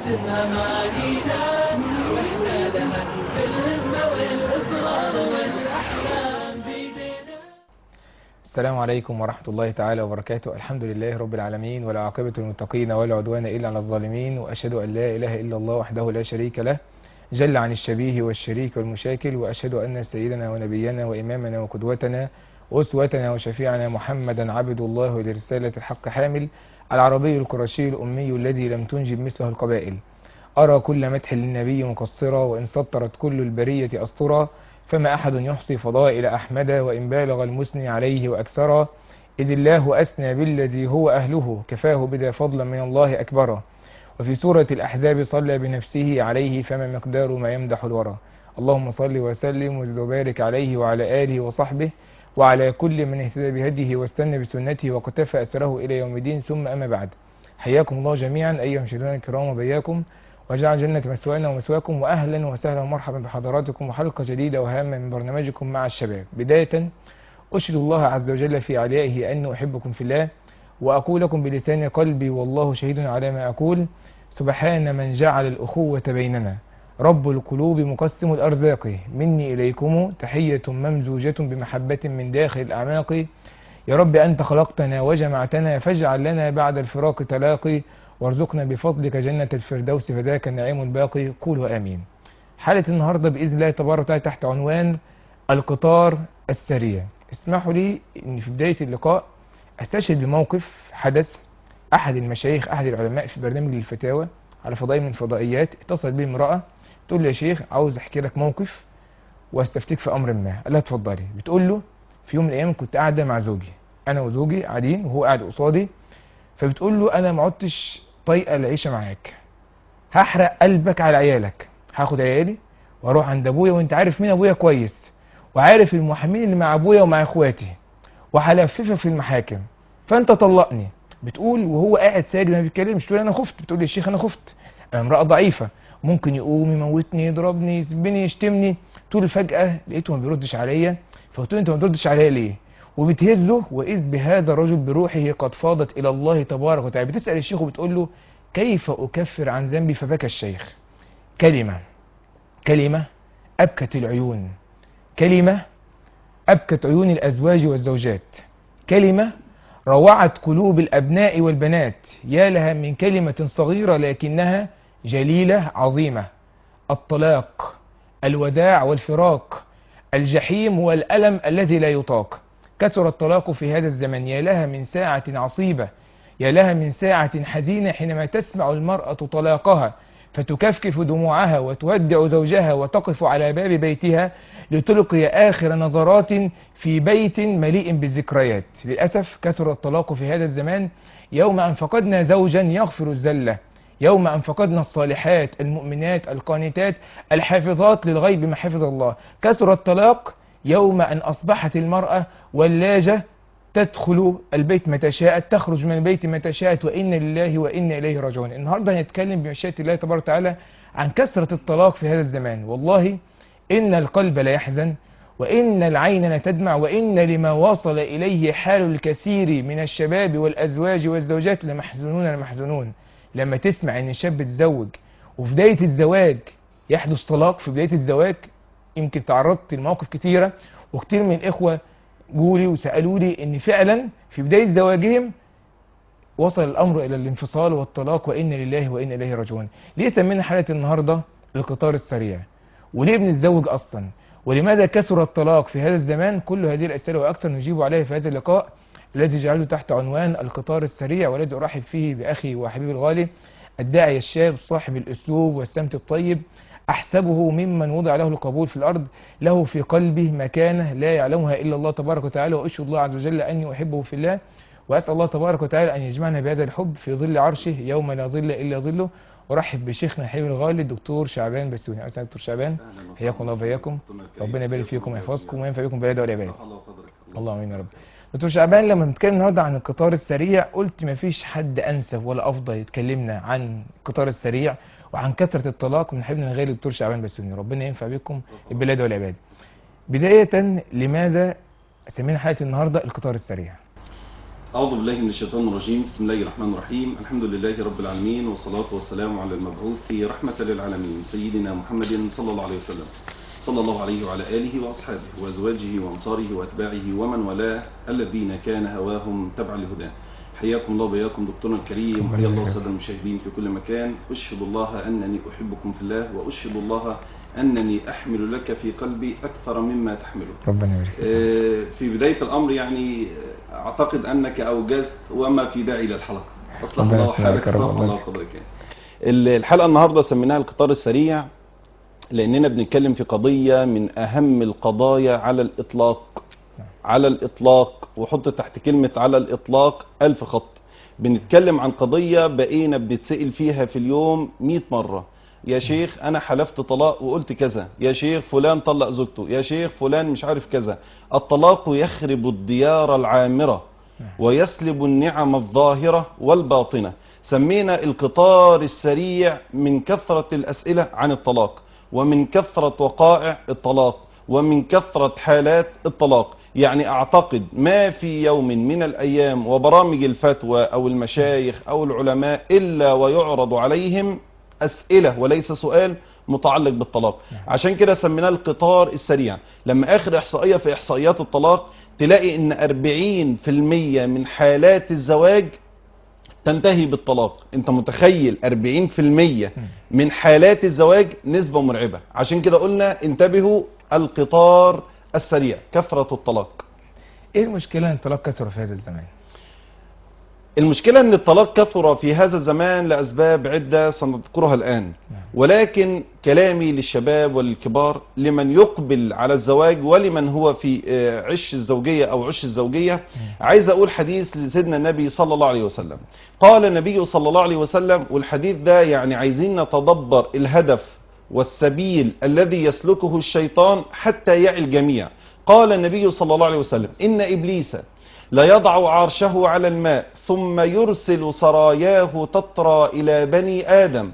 نرسمها معانينا واحنا لها في الهمة والإصرار والأحلام بيدينا السلام عليكم ورحمة الله تعالى وبركاته الحمد لله رب العالمين ولا عاقبة للمتقين ولا عدوان إلا على الظالمين وأشهد أن لا إله إلا الله وحده لا شريك له جل عن الشبيه والشريك والمشاكل وأشهد أن سيدنا ونبينا وإمامنا وقدوتنا وأسوتنا وشفيعنا محمدا عبد الله ولرسالة الحق حامل العربي القرشي الأمي الذي لم تنجب مثله القبائل أرى كل مدح للنبي مقصرا وإن سطرت كل البرية أسطرا فما أحد يحصي فضائل أحمد وإن بالغ المثني عليه وأكثرا إذ الله أثنى بالذي هو أهله كفاه بدا فضلا من الله أكبرا وفي سورة الأحزاب صلى بنفسه عليه فما مقدار ما يمدح الورى اللهم صل وسلم وزد وبارك عليه وعلى آله وصحبه وعلى كل من اهتدى بهديه واستنى بسنته وقتفى أثره إلى يوم الدين ثم أما بعد حياكم الله جميعا أيها المشاهدون الكرام وبياكم وجعل جنة مثوانا ومثواكم وأهلا وسهلا ومرحبا بحضراتكم وحلقة جديدة وهامة من برنامجكم مع الشباب بداية أشهد الله عز وجل في عليائه أن أحبكم في الله وأقول لكم بلسان قلبي والله شهيد على ما أقول سبحان من جعل الأخوة بيننا رب القلوب مقسم الأرزاق مني إليكم تحية ممزوجة بمحبة من داخل الأعماق يا رب أنت خلقتنا وجمعتنا فاجعل لنا بعد الفراق تلاقي وارزقنا بفضلك جنة الفردوس فذاك النعيم الباقي قولوا آمين حالة النهاردة بإذن الله تبارك وتعالى تحت عنوان القطار السريع اسمحوا لي أن في بداية اللقاء أستشهد بموقف حدث أحد المشايخ أحد العلماء في برنامج الفتاوى على فضائي من الفضائيات اتصلت بي امرأة تقول لي يا شيخ عاوز أحكي لك موقف واستفتيك في أمر ما قال لها اتفضلي بتقول له في يوم من الأيام كنت قاعدة مع زوجي أنا وزوجي قاعدين وهو قاعد قصادي فبتقول له أنا ما عدتش طايقة العيشة معاك هحرق قلبك على عيالك هاخد عيالي واروح عند ابويا وانت عارف مين ابويا كويس وعارف المحامين اللي مع ابويا ومع اخواتي وهلففك في المحاكم فانت طلقني بتقول وهو قاعد ساجد ما بيتكلمش تقول انا خفت بتقول لي الشيخ انا خفت انا امراه ضعيفه ممكن يقوم يموتني يضربني يسبني يشتمني تقول فجاه لقيته ما بيردش عليا فقلت له انت ما بتردش عليا ليه وبتهزه واذ بهذا الرجل بروحه قد فاضت الى الله تبارك وتعالى بتسال الشيخ وبتقول له كيف اكفر عن ذنبي فبكى الشيخ كلمه كلمه ابكت العيون كلمه ابكت عيون الازواج والزوجات كلمه روعت قلوب الابناء والبنات يا لها من كلمه صغيره لكنها جليله عظيمه الطلاق الوداع والفراق الجحيم والالم الذي لا يطاق كثر الطلاق في هذا الزمن يا لها من ساعة عصيبة يا لها من ساعة حزينة حينما تسمع المرأة طلاقها فتكفكف دموعها وتودع زوجها وتقف على باب بيتها لتلقي آخر نظرات في بيت مليء بالذكريات للأسف كثر الطلاق في هذا الزمان يوم أن فقدنا زوجا يغفر الزلة يوم أن فقدنا الصالحات المؤمنات القانتات الحافظات للغيب ما حفظ الله كثر الطلاق يوم أن أصبحت المرأة ولاجة تدخل البيت متى شاءت تخرج من البيت متى شاءت وإن لله وإن إليه راجعون النهاردة هنتكلم بمشيئة الله تبارك وتعالى عن كثرة الطلاق في هذا الزمان والله إن القلب لا يحزن وإن العين لا تدمع وإن لما وصل إليه حال الكثير من الشباب والأزواج والزوجات لمحزونون لمحزونون لما تسمع إن شاب تزوج وفي بداية الزواج يحدث طلاق في بداية الزواج يمكن تعرضت لمواقف كتيرة وكتير من الإخوة جولي وسألوا لي إن فعلا في بداية زواجهم وصل الأمر إلى الانفصال والطلاق وإن لله وإن إليه راجعون ليه سمينا حلقة النهاردة القطار السريع وليه بنتزوج أصلا ولماذا كثر الطلاق في هذا الزمان كل هذه الأسئلة وأكثر نجيب عليها في هذا اللقاء الذي جعله تحت عنوان القطار السريع والذي أرحب فيه بأخي وحبيبي الغالي الداعي الشاب صاحب الأسلوب والسمت الطيب أحسبه ممن وضع له القبول في الأرض له في قلبه مكانة لا يعلمها إلا الله تبارك وتعالى وأشهد الله عز وجل أني أحبه في الله وأسأل الله تبارك وتعالى أن يجمعنا بهذا الحب في ظل عرشه يوم لا ظل إلا ظله ورحب بشيخنا الحبيب الغالي الدكتور شعبان بسيوني أهلا دكتور شعبان حياكم الله وبياكم ربنا يبارك فيكم ويحفظكم وينفع بكم بالعيد والعباد اللهم امين يا رب دكتور شعبان لما بنتكلم النهارده عن القطار السريع قلت مفيش حد انسب ولا افضل يتكلمنا عن القطار السريع وعن كثره الطلاق من حبيبنا الغالي الدكتور شعبان بسيوني ربنا ينفع بكم البلاد والعباد بدايه لماذا سمينا حلقه النهارده القطار السريع أعوذ بالله من الشيطان الرجيم بسم الله الرحمن الرحيم الحمد لله رب العالمين والصلاة والسلام على المبعوث رحمة للعالمين سيدنا محمد صلى الله عليه وسلم صلى الله عليه وعلى آله وأصحابه وأزواجه وأنصاره وأتباعه ومن والاه الذين كان هواهم تبعا لهداه حياكم الله وبياكم دكتورنا الكريم وحيا الله السادة المشاهدين في كل مكان أشهد الله أنني أحبكم في الله وأشهد الله أنني أحمل لك في قلبي أكثر مما تحمله ربنا يبارك فيك. آه، في بداية الأمر يعني آه، أعتقد أنك أوجزت وما في داعي للحلقة أصلح ربنا الله يسلمك حالك يا رب. رفع الله قدرك ال- الحلقة النهاردة سميناها القطار السريع لأننا بنتكلم في قضية من أهم القضايا على الإطلاق على الإطلاق وحط تحت كلمة على الإطلاق ألف خط بنتكلم عن قضية بقينا بنتسأل فيها في اليوم 100 مرة يا شيخ أنا حلفت طلاق وقلت كذا يا شيخ فلان طلق زوجته يا شيخ فلان مش عارف كذا الطلاق يخرب الديار العامرة ويسلب النعم الظاهرة والباطنة سمينا القطار السريع من كثرة الأسئلة عن الطلاق ومن كثرة وقائع الطلاق ومن كثرة حالات الطلاق يعني اعتقد ما في يوم من الايام وبرامج الفتوى او المشايخ او العلماء الا ويعرض عليهم اسئلة وليس سؤال متعلق بالطلاق عشان كده سميناه القطار السريع لما اخر احصائية في احصائيات الطلاق تلاقي ان 40% من حالات الزواج تنتهي بالطلاق انت متخيل 40% من حالات الزواج نسبة مرعبة عشان كده قلنا انتبهوا القطار السريع كثرة الطلاق ايه المشكلة ان الطلاق كثر في هذا الزمان المشكلة ان الطلاق كثر في هذا الزمان لأسباب عدة سنذكرها الآن ولكن كلامي للشباب والكبار لمن يقبل على الزواج ولمن هو في آه، عش الزوجية أو عش الزوجية عايز أقول حديث لسيدنا النبي صلى الله عليه وسلم قال النبي صلى الله عليه وسلم والحديث ده يعني عايزين نتدبر الهدف والسبيل الذي يسلكه الشيطان حتى يعي الجميع قال النبي صلى الله عليه وسلم إن إبليس لا يضع عرشه على الماء ثم يرسل سراياه تطرى إلى بني آدم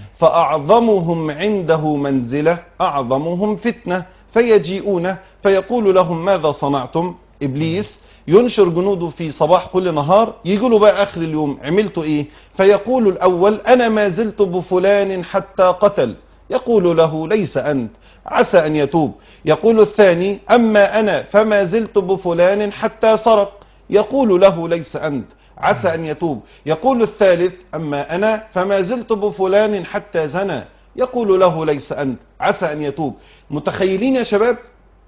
فأعظمهم عنده منزلة أعظمهم فتنة فيجيئون فيقول لهم ماذا صنعتم إبليس ينشر جنوده في صباح كل نهار يقولوا بقى آخر اليوم عملتوا إيه فيقول الأول أنا ما زلت بفلان حتى قتل يقول له ليس أنت عسى أن يتوب يقول الثاني أما أنا فما زلت بفلان حتى سرق يقول له ليس أنت عسى أن يتوب يقول الثالث أما أنا فما زلت بفلان حتى زنى يقول له ليس أنت عسى أن يتوب متخيلين يا شباب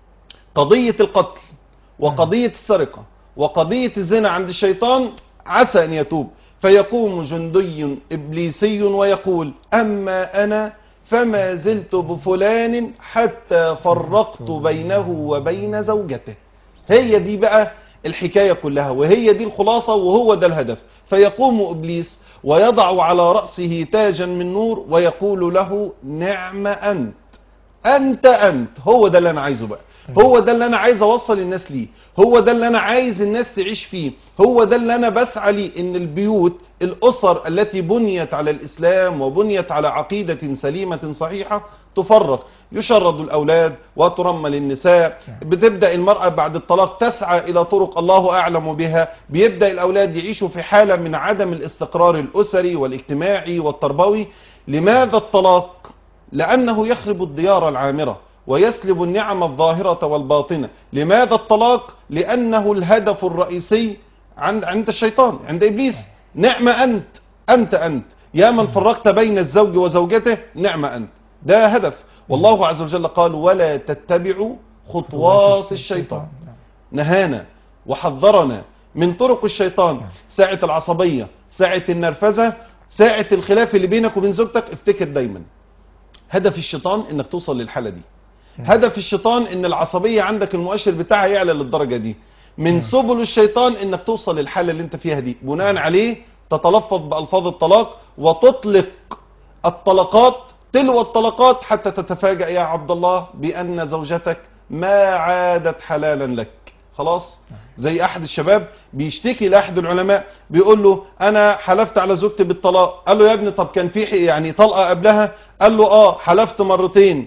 قضية القتل وقضية السرقة وقضية الزنا عند الشيطان عسى أن يتوب فيقوم جندي إبليسي ويقول أما أنا فما زلت بفلان حتى فرقت بينه وبين زوجته هي دي بقى الحكاية كلها وهي دي الخلاصة وهو ده الهدف فيقوم إبليس ويضع على رأسه تاجا من نور ويقول له نعم أنت أنت أنت هو ده اللي أنا عايزه بقى هو ده اللي أنا عايز أوصل الناس ليه هو ده اللي أنا عايز الناس تعيش فيه هو ده اللي أنا بسعى ليه إن البيوت الأسر التي بنيت على الإسلام وبنيت على عقيدة سليمة صحيحة تفرق يشرد الأولاد وترمل النساء بتبدأ المرأة بعد الطلاق تسعى إلى طرق الله أعلم بها بيبدأ الأولاد يعيشوا في حالة من عدم الاستقرار الأسري والاجتماعي والتربوي لماذا الطلاق؟ لأنه يخرب الديار العامرة ويسلب النعم الظاهرة والباطنة لماذا الطلاق؟ لأنه الهدف الرئيسي عند عند الشيطان عند إبليس نعم أنت أنت أنت يا من فرقت بين الزوج وزوجته نعم أنت ده هدف والله عز وجل قال ولا تتبعوا خطوات الشيطان نهانا وحذرنا من طرق الشيطان ساعة العصبية ساعة النرفزة ساعة الخلاف اللي بينك وبين زوجتك افتكر دايما هدف الشيطان انك توصل للحالة دي هدف الشيطان ان العصبية عندك المؤشر بتاعها يعلى للدرجة دي من سبل الشيطان انك توصل للحالة اللي انت فيها دي بناء عليه تتلفظ بألفاظ الطلاق وتطلق الطلقات تلو الطلقات حتى تتفاجأ يا عبد الله بأن زوجتك ما عادت حلالا لك خلاص زي احد الشباب بيشتكي لاحد العلماء بيقول له انا حلفت على زوجتي بالطلاق قال له يا ابني طب كان في يعني طلقه قبلها قال له اه حلفت مرتين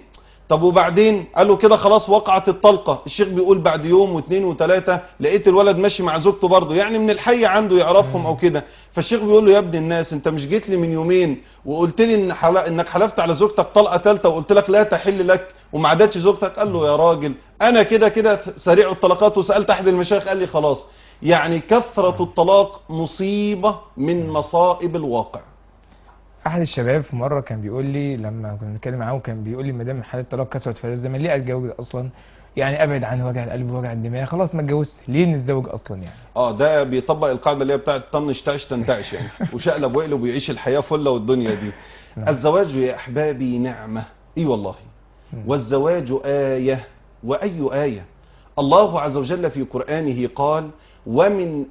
طب وبعدين قال له كده خلاص وقعت الطلقة الشيخ بيقول بعد يوم واثنين وثلاثة لقيت الولد ماشي مع زوجته برضه يعني من الحي عنده يعرفهم او كده فالشيخ بيقول له يا ابن الناس انت مش جيت لي من يومين وقلت لي ان حل... انك حلفت على زوجتك طلقة ثالثة وقلت لك لا تحل لك وما عادتش زوجتك قال له يا راجل انا كده كده سريع الطلقات وسألت احد المشايخ قال لي خلاص يعني كثرة الطلاق مصيبة من مصائب الواقع احد الشباب في مره كان بيقول لي لما كنا بنتكلم معاه كان بيقول لي ما دام حالات الطلاق كثرت في هذا الزمن ليه اتجوز اصلا يعني ابعد عن وجع القلب ووجع الدماغ خلاص ما اتجوزت ليه نتزوج اصلا يعني اه ده بيطبق القاعده اللي هي بتاعت طنش تعش تنتعش يعني وشقلب وقلب ويعيش الحياه فله والدنيا دي الزواج يا احبابي نعمه اي والله والزواج ايه واي ايه الله عز وجل في قرانه قال ومن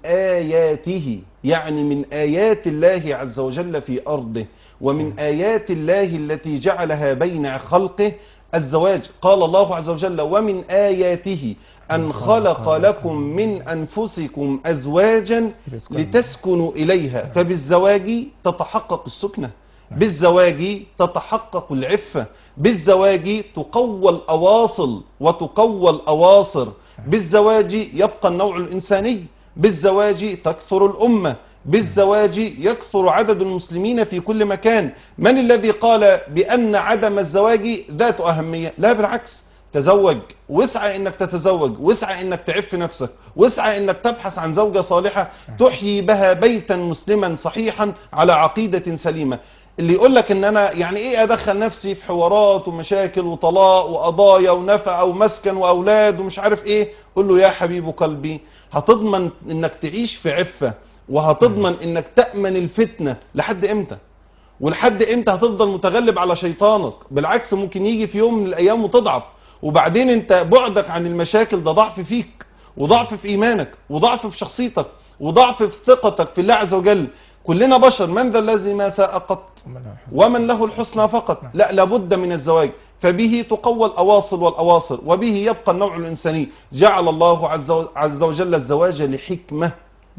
اياته يعني من ايات الله عز وجل في ارضه ومن ايات الله التي جعلها بين خلقه الزواج قال الله عز وجل ومن آياته أن خلق لكم من أنفسكم أزواجا لتسكنوا إليها فبالزواج تتحقق السكنة بالزواج تتحقق العفة بالزواج تقوى الأواصل وتقوى الأواصر بالزواج يبقى النوع الإنساني بالزواج تكثر الأمة بالزواج يكثر عدد المسلمين في كل مكان من الذي قال بأن عدم الزواج ذات أهمية لا بالعكس تزوج واسعى انك تتزوج واسعى انك تعف نفسك واسعى انك تبحث عن زوجة صالحة تحيي بها بيتا مسلما صحيحا على عقيدة سليمة اللي يقول لك ان انا يعني ايه ادخل نفسي في حوارات ومشاكل وطلاق وقضايا ونفقه ومسكن واولاد ومش عارف ايه قول له يا حبيب قلبي هتضمن انك تعيش في عفه وهتضمن انك تأمن الفتنة لحد امتى ولحد امتى هتفضل متغلب على شيطانك بالعكس ممكن يجي في يوم من الايام وتضعف وبعدين انت بعدك عن المشاكل ده ضعف فيك وضعف في ايمانك وضعف في شخصيتك وضعف في ثقتك في الله عز وجل كلنا بشر من ذا الذي ما ساء قط ومن له الحسنى فقط لا لابد من الزواج فبه تقوى الأواصل والأواصر وبه يبقى النوع الإنساني جعل الله عز و- عز وجل الزواج لحكمة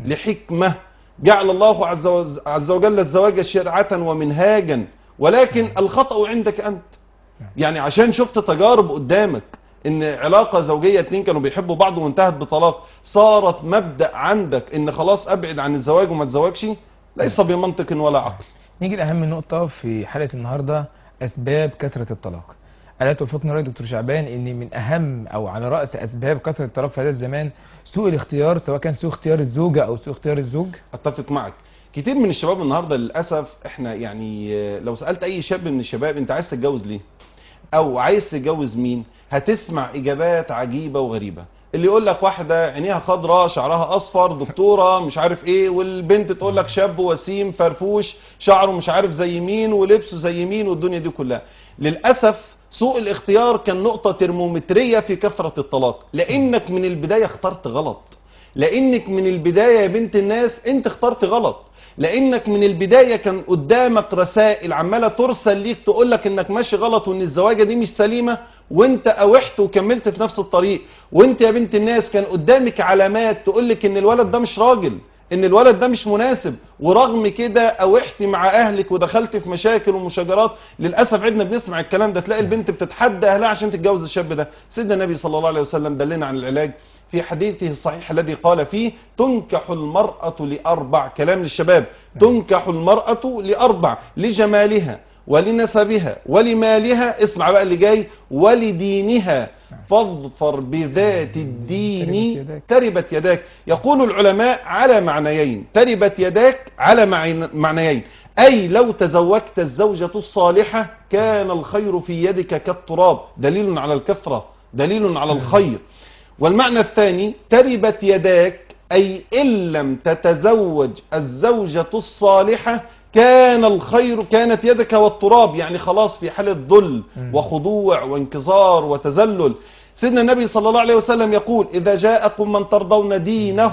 لحكمة جعل الله عز وز- عز وجل الزواج شرعة ومنهاجا ولكن الخطأ عندك أنت يعني عشان شفت تجارب قدامك ان علاقة زوجية اتنين كانوا بيحبوا بعض وانتهت بطلاق صارت مبدأ عندك ان خلاص ابعد عن الزواج وما تزوجش ليس بمنطق ولا عقل نيجي لأهم نقطة في حلقة النهاردة أسباب كثرة الطلاق ألا توافقني رأي دكتور شعبان إن من أهم أو على رأس أسباب كثرة الطلاق في هذا الزمان سوء الاختيار سواء كان سوء اختيار الزوجة أو سوء اختيار الزوج اتفق معك كتير من الشباب النهارده للاسف احنا يعني آه، لو سالت اي شاب من الشباب انت عايز تتجوز ليه او عايز تتجوز مين هتسمع اجابات عجيبه وغريبه اللي يقول لك واحده عينيها خضراء شعرها اصفر دكتوره مش عارف ايه والبنت تقول لك شاب وسيم فرفوش شعره مش عارف زي مين ولبسه زي مين والدنيا دي كلها للاسف سوء الاختيار كان نقطه ترمومتريه في كثره الطلاق لانك من البدايه اخترت غلط لانك من البدايه يا بنت الناس انت اخترت غلط لانك من البدايه كان قدامك رسائل عماله ترسل ليك تقول لك انك ماشي غلط وان الزواجه دي مش سليمه وانت اوحت وكملت في نفس الطريق وانت يا بنت الناس كان قدامك علامات تقول لك ان الولد ده مش راجل ان الولد ده مش مناسب ورغم كده اوحتي مع اهلك ودخلت في مشاكل ومشاجرات للاسف عندنا بنسمع الكلام ده تلاقي البنت بتتحدى اهلها عشان تتجوز الشاب ده سيدنا النبي صلى الله عليه وسلم دلنا عن العلاج في حديثه الصحيح الذي قال فيه تنكح المرأة لأربع كلام للشباب تنكح المرأة لأربع لجمالها ولنسبها ولمالها اسمع بقى اللي جاي ولدينها فاظفر بذات الدين تربت يداك يقول العلماء على معنيين تربت يداك على معين- معنيين أي لو تزوجت الزوجة الصالحة كان الخير في يدك كالتراب دليل على الكثرة دليل على الخير والمعنى الثاني تربت يداك أي إن لم تتزوج الزوجة الصالحة كان الخير كانت يدك والتراب يعني خلاص في حالة ذل وخضوع وانكسار وتذلل سيدنا النبي صلى الله عليه وسلم يقول إذا جاءكم من ترضون دينه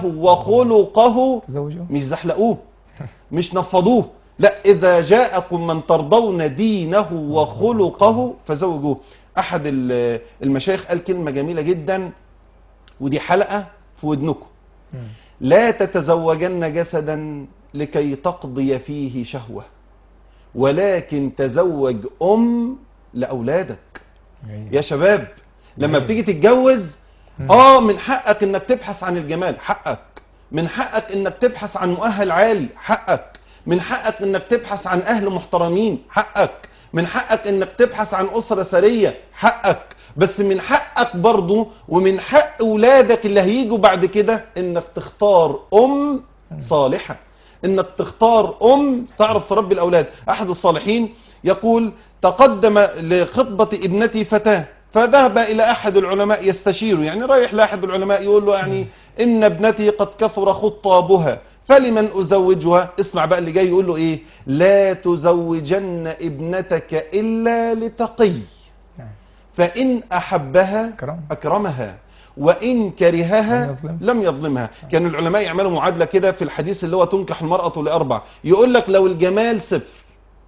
وخلقه زوجه مش زحلقوه مش نفضوه لا إذا جاءكم من ترضون دينه وخلقه فزوجوه أحد ال- المشايخ قال كلمة جميلة جدا ودي حلقة في ودنكم مم. لا تتزوجن جسدا لكي تقضي فيه شهوة ولكن تزوج أم لأولادك جميل. يا شباب لما جميل. بتيجي تتجوز مم. اه من حقك انك تبحث عن الجمال حقك من حقك انك تبحث عن مؤهل عالي حقك من حقك انك تبحث عن اهل محترمين حقك من حقك انك تبحث عن اسرة سرية حقك بس من حقك برضو ومن حق ولادك اللي هيجوا بعد كده انك تختار ام صالحة انك تختار ام تعرف تربي الاولاد احد الصالحين يقول تقدم لخطبة ابنتي فتاة فذهب الى احد العلماء يستشيره يعني رايح لاحد العلماء يقول له يعني ان ابنتي قد كثر خطابها فلمن ازوجها اسمع بقى اللي جاي يقول له ايه لا تزوجن ابنتك الا لتقي نعم. فان احبها كرم. اكرمها وان كرهها لم يظلم. لم يظلمها كان العلماء يعملوا معادله كده في الحديث اللي هو تنكح المراه لاربع يقول لك لو الجمال صفر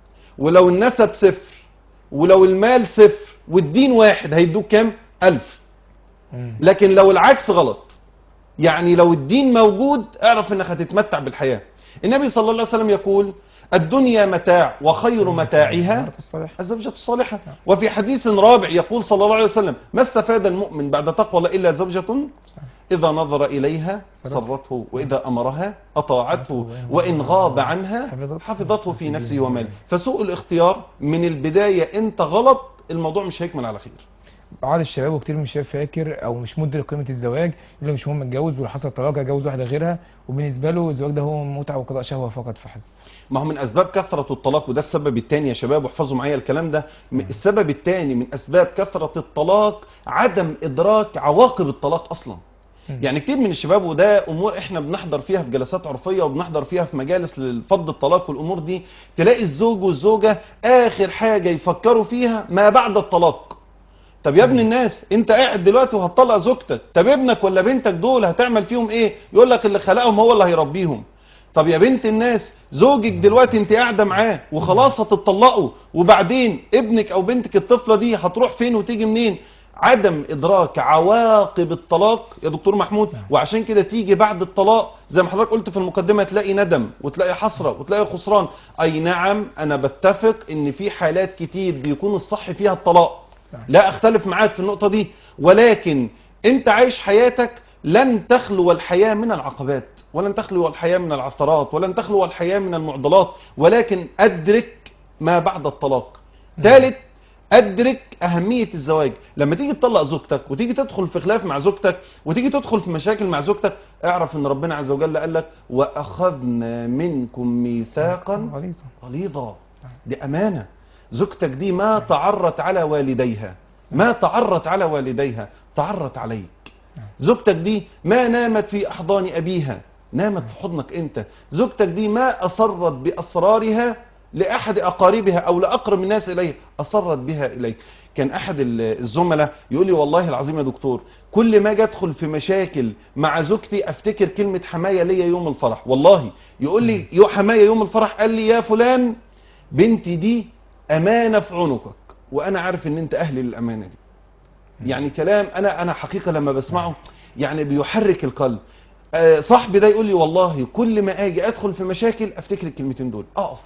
ولو النسب صفر ولو المال صفر والدين واحد هيدوك كام ألف مم. لكن لو العكس غلط يعني لو الدين موجود اعرف انك هتتمتع بالحياة النبي صلى الله عليه وسلم يقول الدنيا متاع وخير متاعها المرأة الصالحة. الزوجة الصالحة وفي حديث رابع يقول صلى الله عليه وسلم ما استفاد المؤمن بعد تقوى الله إلا زوجة إذا نظر إليها سرته وإذا أمرها أطاعته وإن غاب عنها حفظته. حفظته في نفسه وماله فسوء الاختيار من البداية أنت غلط الموضوع مش هيكمل على خير بعض الشباب وكتير من الشباب فاكر او مش مدرك قيمه الزواج يقول لك مش مهم اتجوز ولو حصل طلاق اتجوز واحده غيرها وبالنسبه له الزواج ده هو متعه وقضاء شهوه فقط فحسب ما هو من اسباب كثره الطلاق وده السبب الثاني يا شباب واحفظوا معايا الكلام ده م- السبب الثاني من اسباب كثره الطلاق عدم ادراك عواقب الطلاق اصلا مم. يعني كتير من الشباب وده امور احنا بنحضر فيها في جلسات عرفيه وبنحضر فيها في مجالس لفض الطلاق والامور دي تلاقي الزوج والزوجه اخر حاجه يفكروا فيها ما بعد الطلاق طب يا ابن الناس انت قاعد دلوقتي وهتطلق زوجتك طب ابنك ولا بنتك دول هتعمل فيهم ايه يقول لك اللي خلقهم هو اللي هيربيهم طب يا بنت الناس زوجك دلوقتي انت قاعده معاه وخلاص هتطلقوا وبعدين ابنك او بنتك الطفله دي هتروح فين وتيجي منين عدم ادراك عواقب الطلاق يا دكتور محمود وعشان كده تيجي بعد الطلاق زي ما حضرتك قلت في المقدمه تلاقي ندم وتلاقي حسره وتلاقي خسران اي نعم انا بتفق ان في حالات كتير بيكون الصح فيها الطلاق لا اختلف معاك في النقطه دي ولكن انت عايش حياتك لن تخلو الحياه من العقبات ولن تخلو الحياه من العثرات ولن تخلو الحياه من المعضلات ولكن ادرك ما بعد الطلاق ثالث ادرك اهميه الزواج لما تيجي تطلق زوجتك وتيجي تدخل في خلاف مع زوجتك وتيجي تدخل في مشاكل مع زوجتك اعرف ان ربنا عز وجل قال لك واخذنا منكم ميثاقا غليظه غليظة دي أمانة زوجتك دي ما تعرت على والديها ما تعرت على والديها تعرت عليك زوجتك دي ما نامت في أحضان أبيها نامت في حضنك أنت زوجتك دي ما أصرت بأسرارها لأحد أقاربها أو لأقرب الناس إليها أصرت بها إليك كان أحد ال- الزملاء يقول لي والله العظيم يا دكتور كل ما اجي ادخل في مشاكل مع زوجتي افتكر كلمة حماية ليا يوم الفرح والله يقول لي يو حماية يوم الفرح قال لي يا فلان بنتي دي أمانة في عنقك وأنا عارف إن أنت أهل للأمانة دي يعني كلام أنا أنا حقيقة لما بسمعه يعني بيحرك القلب آه، صاحبي ده يقول لي والله كل ما أجي أدخل في مشاكل أفتكر الكلمتين دول أقف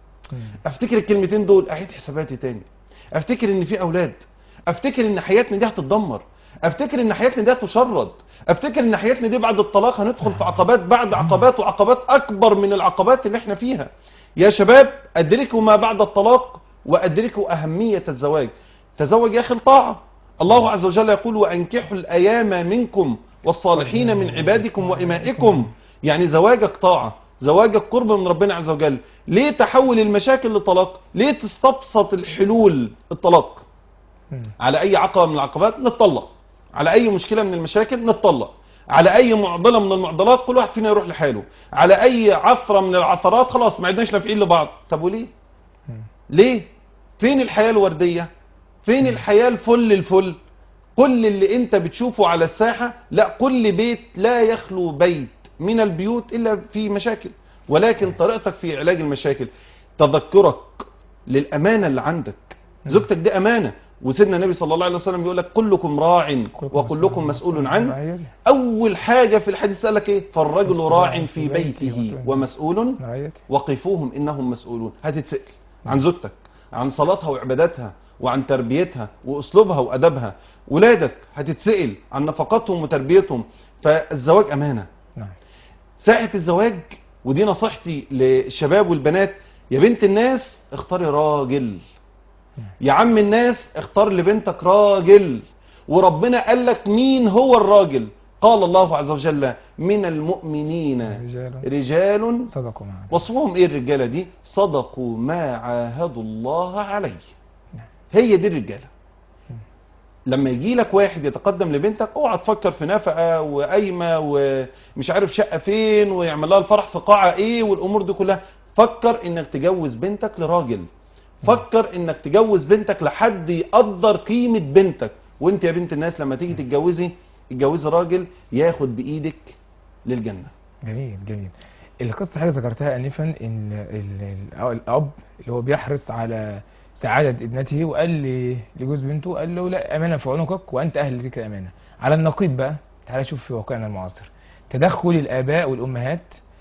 افتكر الكلمتين دول اعيد حساباتي تاني افتكر ان في اولاد افتكر ان حياتنا دي هتتدمر افتكر ان حياتنا دي هتشرد افتكر ان حياتنا دي بعد الطلاق هندخل في عقبات بعد عقبات وعقبات اكبر من العقبات اللي احنا فيها يا شباب ادركوا ما بعد الطلاق وادركوا اهمية الزواج تزوج يا اخي الطاعة الله عز وجل يقول وانكحوا الايام منكم والصالحين من عبادكم وامائكم يعني زواجك طاعة زواجك قرب من ربنا عز وجل ليه تحول المشاكل لطلاق ليه تستبسط الحلول الطلاق مم. على اي عقبة من العقبات نتطلق على اي مشكلة من المشاكل نتطلق على اي معضلة من المعضلات كل واحد فينا يروح لحاله على اي عثرة من العثرات خلاص ما عدناش نافعين لبعض طب وليه مم. ليه فين الحياة الوردية فين الحياة الفل الفل كل اللي انت بتشوفه على الساحة لا كل بيت لا يخلو بيت من البيوت الا في مشاكل ولكن طريقتك في علاج المشاكل تذكرك للامانة اللي عندك زوجتك دي امانة وسيدنا النبي صلى الله عليه وسلم يقول لك كلكم راع وكلكم مسؤول عن رعيته. اول حاجة في الحديث قال لك ايه فالرجل راع في بيته ومسؤول رعيته وقفوهم انهم مسؤولون هتتسأل عن زوجتك عن صلاتها وعباداتها وعن تربيتها واسلوبها وادبها ولادك هتتسال عن نفقاتهم وتربيتهم فالزواج امانه نعم ساعة الزواج ودي نصيحتي للشباب والبنات يا بنت الناس اختاري راجل يا عم الناس اختار لبنتك راجل وربنا قال لك مين هو الراجل قال الله عز وجل من المؤمنين رجال رجال صدقوا معنا وصفهم ايه الرجالة دي صدقوا ما عاهدوا الله عليه نعم. هي دي الرجالة لما يجي لك واحد يتقدم لبنتك اوعى تفكر في نفقه وقايمه ومش عارف شقه فين ويعمل لها الفرح في قاعه ايه والامور دي كلها فكر انك تجوز بنتك لراجل فكر انك تجوز بنتك لحد يقدر قيمه بنتك وانت يا بنت الناس لما تيجي تتجوزي اتجوزي راجل ياخد بايدك للجنه جميل جميل القصة حاجة ذكرتها آنفا إن ال- ال- الأب اللي هو بيحرص على سعادة ابنته وقال لي لجوز بنته قال له لا أمانة في عنقك وأنت أهل لتلك الأمانة على النقيض بقى تعالى شوف في واقعنا المعاصر تدخل الآباء والأمهات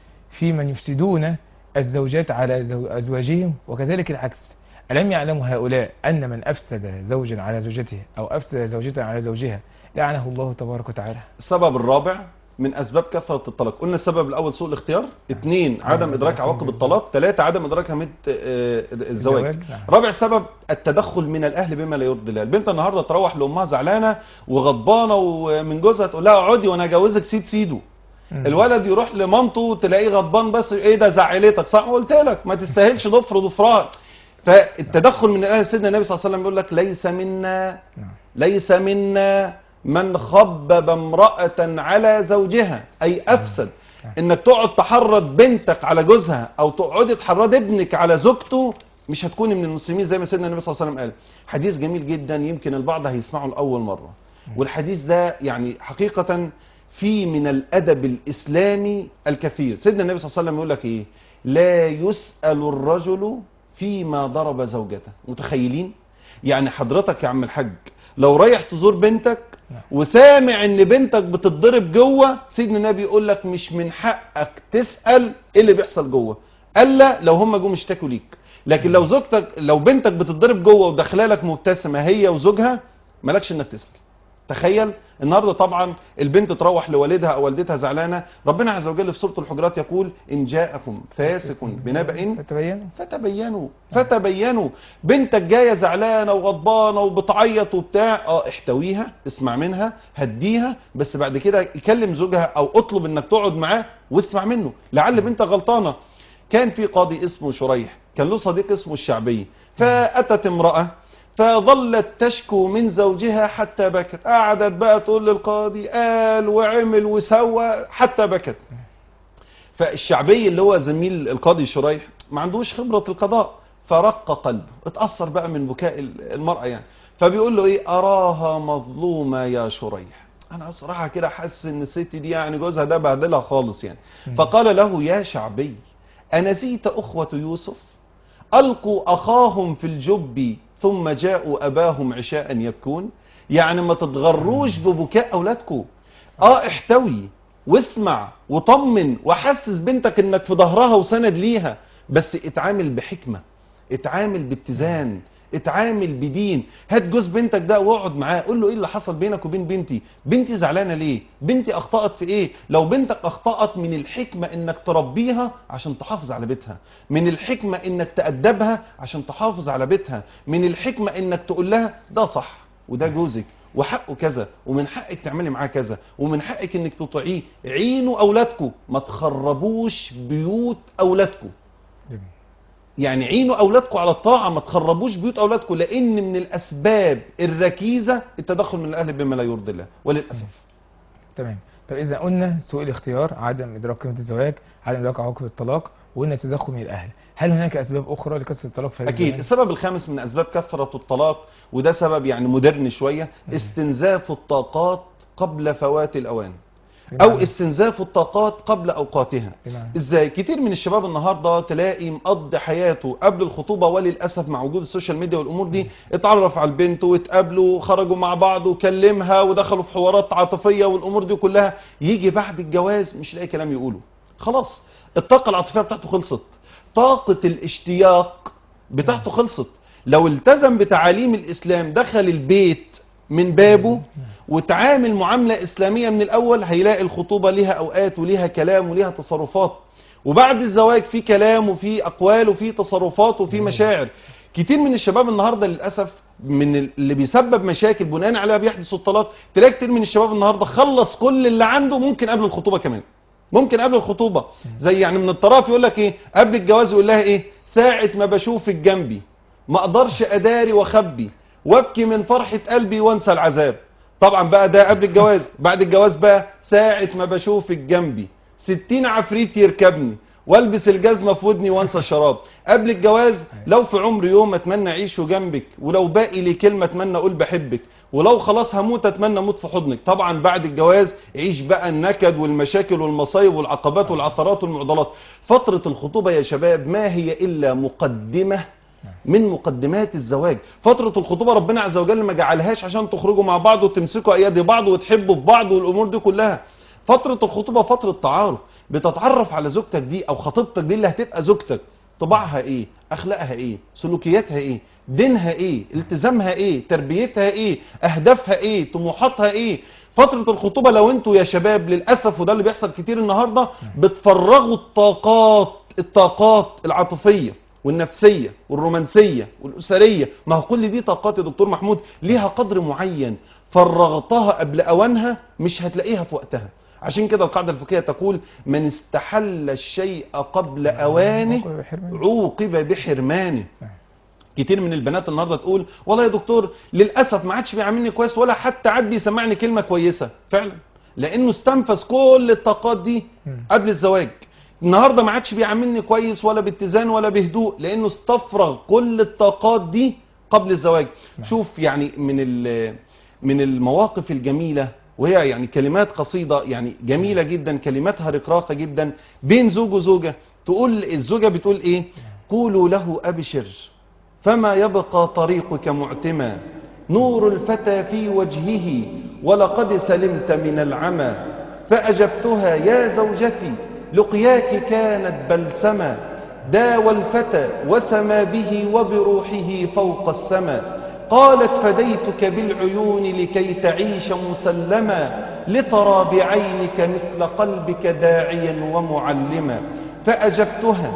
في من يفسدون الزوجات على زو- أزواجهم وكذلك العكس ألم يعلموا هؤلاء أن من أفسد زوجا على زوجته أو أفسد زوجة على زوجها لعنه الله تبارك وتعالى السبب الرابع من اسباب كثره الطلاق قلنا السبب الاول سوء الاختيار اثنين عدم ادراك عواقب الطلاق ثلاثه عدم ادراك اهميه آه، الزواج نعم. رابع سبب التدخل من الاهل بما لا يرضي الله البنت النهارده تروح لامها زعلانه وغضبانه ومن جوزها تقول لها اقعدي وانا هجوزك سيد سيده مم. الولد يروح لمامته تلاقيه غضبان بس ايه ده زعلتك صح قلت لك ما تستاهلش ضفر ضفران فالتدخل من الاهل سيدنا النبي صلى الله عليه وسلم بيقول لك ليس منا نعم ليس منا من خبب امرأة على زوجها أي أفسد إنك تقعد تحرض بنتك على جوزها أو تقعدي تحرض ابنك على زوجته مش هتكوني من المسلمين زي ما سيدنا النبي صلى الله عليه وسلم قال حديث جميل جدا يمكن البعض هيسمعه لأول مرة والحديث ده يعني حقيقة في من الأدب الإسلامي الكثير سيدنا النبي صلى الله عليه وسلم يقول لك إيه لا يسأل الرجل فيما ضرب زوجته متخيلين يعني حضرتك يا عم الحاج لو رايح تزور بنتك نعم. وسامع ان بنتك بتتضرب جوه سيدنا النبي يقول لك مش من حقك تسال ايه اللي بيحصل جوه الا لو هم جم اشتكوا ليك لكن لو زوجتك لو بنتك بتتضرب جوه وداخله لك مبتسمه هي وزوجها مالكش انك تسال تخيل النهارده طبعا البنت تروح لوالدها او والدتها زعلانه ربنا عز وجل في سوره الحجرات يقول ان جاءكم فاسق بنبأ فتبينوا فتبينوا فتبينوا بنتك جايه زعلانه وغضبانه وبتعيط وبتاع اه احتويها اسمع منها هديها بس بعد كده يكلم زوجها او اطلب انك تقعد معاه واسمع منه لعل بنتك غلطانه كان في قاضي اسمه شريح كان له صديق اسمه الشعبي فاتت امراه فظلت تشكو من زوجها حتى بكت قعدت بقى تقول للقاضي قال وعمل وسوى حتى بكت فالشعبي اللي هو زميل القاضي شريح ما عندوش خبرة القضاء فرق قلبه اتأثر بقى من بكاء المرأة يعني فبيقول له ايه اراها مظلومة يا شريح انا صراحة كده حاسس ان الست دي يعني جوزها ده بهدلها خالص يعني فقال له يا شعبي انسيت اخوة يوسف القوا اخاهم في الجب ثم جاءوا اباهم عشاء يبكون يعني ما تتغروش ببكاء اولادكم اه احتوي واسمع وطمن وحسس بنتك انك في ظهرها وسند ليها بس اتعامل بحكمة اتعامل باتزان اتعامل بدين هات جوز بنتك ده واقعد معاه قول له ايه اللي حصل بينك وبين بنتي بنتي زعلانه ليه بنتي اخطات في ايه لو بنتك اخطات من الحكمه انك تربيها عشان تحافظ على بيتها من الحكمه انك تادبها عشان تحافظ على بيتها من الحكمه انك تقول لها ده صح وده جوزك وحقه كذا ومن حقك تعملي معاه كذا ومن حقك انك تطيعيه عينوا اولادكم ما تخربوش بيوت اولادكم جميل. يعني عينوا اولادكم على الطاعه ما تخربوش بيوت اولادكم لان من الاسباب الركيزه التدخل من الاهل بما لا يرضي الله وللاسف تمام طب اذا قلنا سوء الاختيار عدم ادراك قيمه الزواج عدم ادراك عواقب الطلاق وقلنا التدخل من الاهل هل هناك اسباب اخرى لكثره الطلاق في هذا اكيد الزمان؟ السبب الخامس من اسباب كثره الطلاق وده سبب يعني مودرن شويه استنزاف الطاقات قبل فوات الاوان او بمعنى- استنزاف الطاقات قبل اوقاتها بمعنى. ازاي كتير من الشباب النهارده تلاقي مقضي حياته قبل الخطوبه وللاسف مع وجود السوشيال ميديا والامور دي اتعرف على البنت واتقابلوا وخرجوا مع بعض وكلمها ودخلوا في حوارات عاطفيه والامور دي كلها يجي بعد الجواز مش لاقي كلام يقوله خلاص الطاقه العاطفيه بتاعته خلصت طاقه الاشتياق بتاعته خلصت لو التزم بتعاليم الاسلام دخل البيت من بابه وتعامل معاملة اسلامية من الاول هيلاقي الخطوبة ليها اوقات وليها كلام وليها تصرفات وبعد الزواج في كلام وفي اقوال وفي تصرفات وفي مشاعر كتير من الشباب النهاردة للأسف من اللي بيسبب مشاكل بناء عليها بيحدث الطلاق تلاقي كتير من الشباب النهاردة خلص كل اللي عنده ممكن قبل الخطوبة كمان ممكن قبل الخطوبة زي يعني من الطرف يقول لك ايه قبل الجواز يقول لها ايه ساعة ما بشوفك جنبي ما اقدرش اداري واخبي وابكي من فرحة قلبي وانسى العذاب طبعا بقى ده قبل الجواز بعد الجواز بقى ساعة ما بشوفك جنبي ستين عفريت يركبني والبس الجزمة في ودني وانسى الشراب قبل الجواز لو في عمر يوم اتمنى اعيشه جنبك ولو باقي لي كلمة اتمنى اقول بحبك ولو خلاص هموت اتمنى اموت في حضنك طبعا بعد الجواز عيش بقى النكد والمشاكل والمصايب والعقبات والعثرات والمعضلات فترة الخطوبة يا شباب ما هي الا مقدمة من مقدمات الزواج فترة الخطوبة ربنا عز وجل ما جعلهاش عشان تخرجوا مع بعض وتمسكوا ايادي بعض وتحبوا في بعض والامور دي كلها فترة الخطوبة فترة تعارف بتتعرف على زوجتك دي او خطيبتك دي اللي هتبقى زوجتك طباعها ايه اخلاقها ايه سلوكياتها ايه دينها ايه التزامها ايه تربيتها ايه اهدافها ايه طموحاتها ايه فترة الخطوبة لو انتوا يا شباب للأسف وده اللي بيحصل كتير النهاردة بتفرغوا الطاقات الطاقات العاطفية والنفسية والرومانسية والأسرية ما هو كل دي طاقات يا دكتور محمود ليها قدر معين فرغتها قبل أوانها مش هتلاقيها في وقتها عشان كده القاعدة الفقهية تقول من استحل الشيء قبل أوانه عوقب بحرمانه كتير من البنات النهارده تقول والله يا دكتور للاسف ما عادش بيعاملني كويس ولا حتى عاد بيسمعني كلمه كويسه فعلا لانه استنفذ كل الطاقات دي قبل الزواج النهارده ما عادش بيعاملني كويس ولا باتزان ولا بهدوء لانه استفرغ كل الطاقات دي قبل الزواج شوف يعني من ال- من المواقف الجميله وهي يعني كلمات قصيده يعني جميله جدا كلماتها رقراقه جدا بين زوج وزوجه تقول الزوجه بتقول ايه قولوا له ابشر فما يبقى طريقك معتما نور الفتى في وجهه ولقد سلمت من العمى فأجبتها يا زوجتي لقياك كانت بلسما داوى الفتى وسما به وبروحه فوق السماء قالت فديتك بالعيون لكي تعيش مسلما لترى بعينك مثل قلبك داعيا ومعلما فأجبتها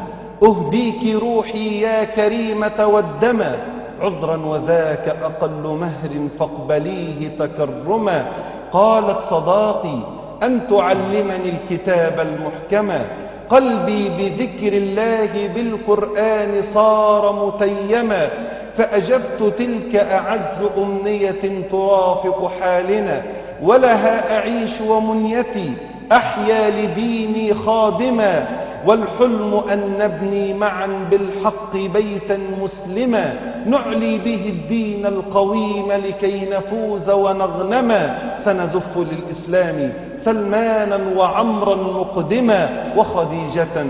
أهديك روحي يا كريمة والدما عذرا وذاك أقل مهر فاقبليه تكرما قالت صداقي أن تعلمني الكتاب المحكما قلبي بذكر الله بالقرآن صار متيما فأجبت تلك أعز أمنية ترافق حالنا ولها أعيش ومنيتي أحيا لديني خادما والحلم أن نبني معا بالحق بيتا مسلما نعلي به الدين القويم لكي نفوز ونغنما سنزف للإسلام سلمانا وعمرا مقدما وخديجة